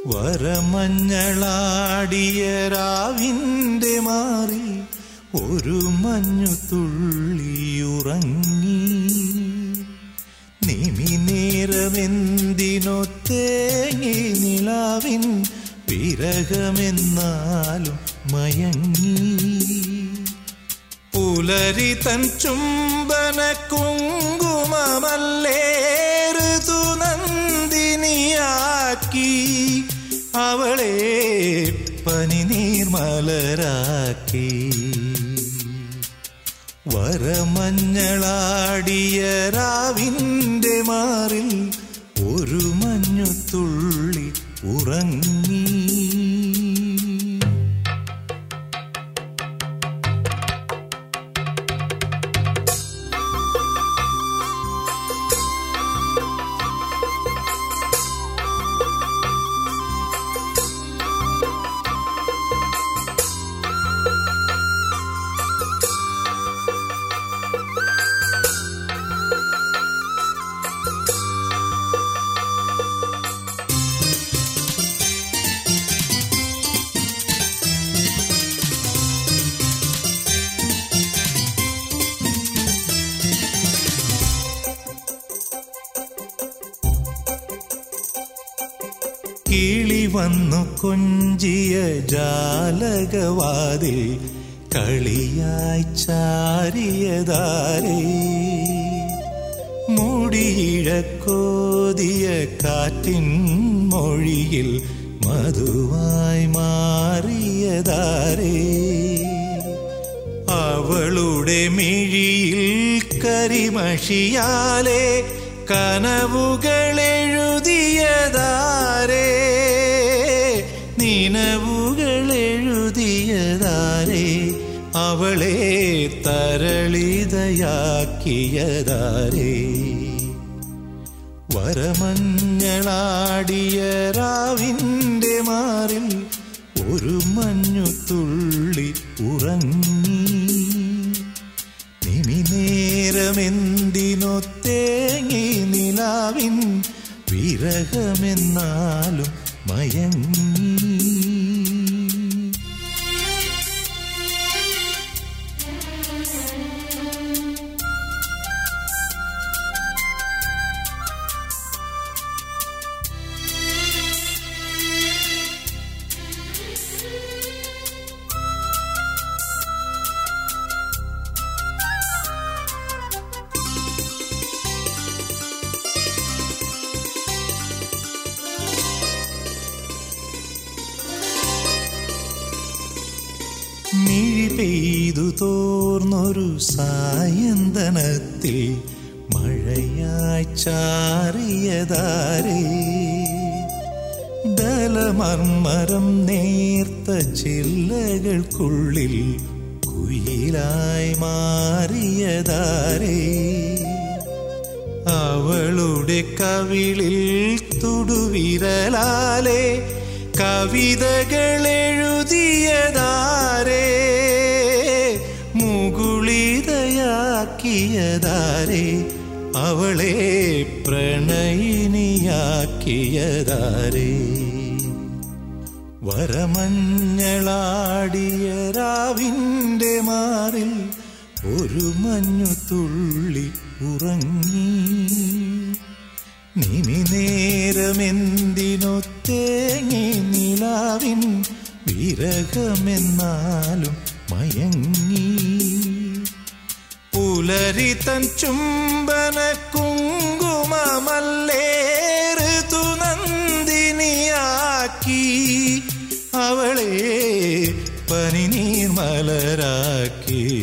വരമഞ്ഞളാടിയ രാവിന്റെ മാറി ഒരു മഞ്ഞു തുള്ളിയുറങ്ങി നിമിനേരമെന്തിനോ തേങ്ങി നിലാവിൻ വിരഹമെന്നാലും മയങ്ങി പുലരി തൻ ചുംബന കുങ്കുമമല്ലേ ഋതുനന്ദിനിയാക്കി അവളെ പനിനീർമലരാക്കി വരമഞ്ഞളാടിയ രാവിന്റെ മാറിൽ ഒരു മഞ്ഞു തുള്ളി ഉറങ്ങി കിളി വന്നു കൊഞ്ചിയ ജാലകവാതിൽ കളിയായി ചാരിയതാരേ മുടിയിഴക്കോതിയ കാറ്റിൻ മൊഴിയിൽ മധുവായി മാറിയതാരേ അവളുടെ മിഴിയിൽ കരിമഷിയാലെ കനവുകളെഴുതിയതാരേ നിനവുകളെഴുതിയതാരേ അവളെ തരളിതയാക്കിയതാരേ വരമഞ്ഞളാടിയ രാവിന്റെ മാറിൽ ഒരു മഞ്ഞു തുള്ളി ഉറങ്ങി നിമിനേരമെന്തിനോ തേങ്ങി നിലാവിൻ വിരഹമെന്നാലും മയങ്ങി മിഴി പെയ്തു തോർന്നൊരു സായന്തനത്തിൽ മഴയായി ചാറിയതാരേ ദലമർമരം നേർത്ത ചില്ലകൾക്കുള്ളിൽ കുയിലായി മാറിയതാരേ അവളുടെ കവിളിൽ തുടുവിരലാലെ കവിതകൾ എഴുതിയതാരേ മുകുളിതയാക്കിയതാരേ അവളെ പ്രണയിനിയാക്കിയതാരേ വരമഞ്ഞളാടിയ രാവിന്റെ മാറിൽ ഒരു മഞ്ഞു തുള്ളി ഉറങ്ങി നിമിനേരമെന്തിനോ തേങ്ങി നിലാവിൻ വിരഹമെന്നാലും മയങ്ങി പുലരി തൻ ചുംബന കുങ്കുമമല്ലേ ഋതുനന്ദിനിയാക്കി അവളെ പനിനീർമലരാക്കി